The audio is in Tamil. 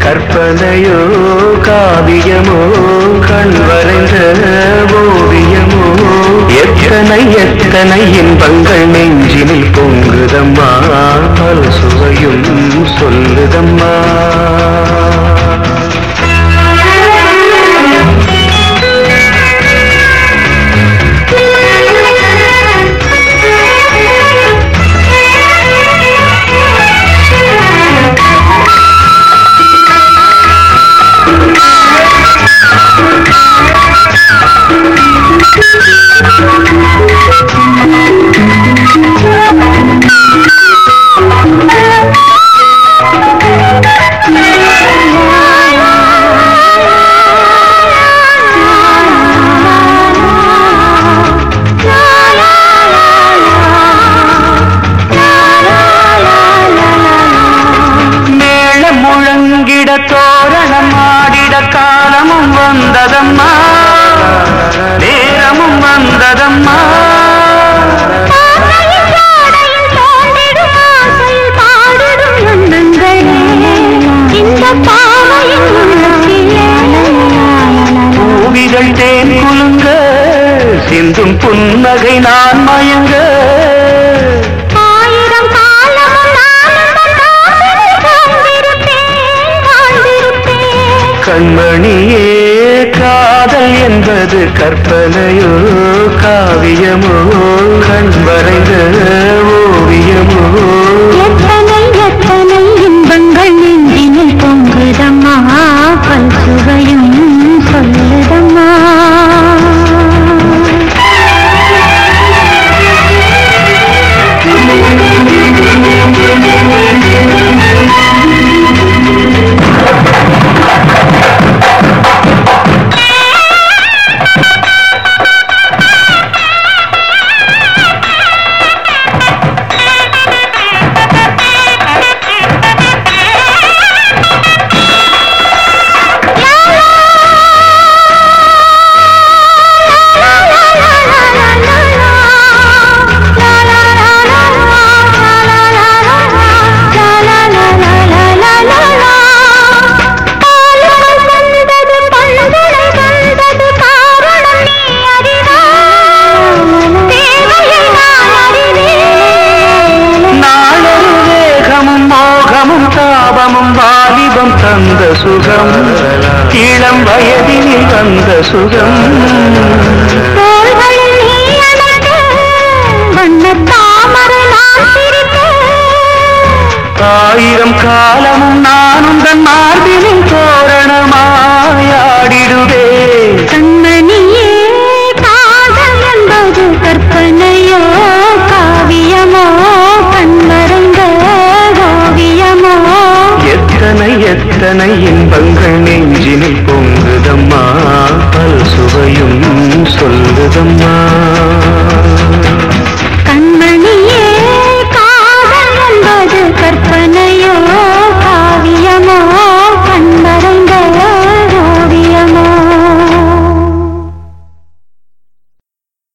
கற்பனையோ காவியமோ கண் வரைந்த ஓவியமோ எத்தனை எத்தனை இன்பங்கள் நெஞ்சினில் பொங்குதம்மா பல் சுவையும் சொல்லுதம்மா மேளம் முழங்கிட தோரணம் ஆடிட காலமும் வந்ததம்மா நேரமும் வந்ததம்மா பூவிகள் தேன் குலுங்க சிந்தும் புன்னகை நான் மயங்க கண்மணியே காதல் என்பது கற்பனையோ காவியமோ கண் வரைந்த ஓவியமோ பொங்குதம்மா பல் சுவையும் சொல்லுதம்மா நாளொரு வேகமும் மோகமும் தாபமும் வாலிபம் தந்த சுகம் இளம் வயதினில் வந்த சுகம் ஆயிரம் காலமும் நானும் தன் மார்பினில் தோரணமாயாடிடுவே கண்மணியே காதல் என்பது கற்பனையோ காவியமோ கண்மறைந்த ஓவியமோ எத்தனை எத்தனை இன்பங்கள் நெஞ்சினில் பொங்குதம்மா பல் சுவையும் சொல்லுதம்மா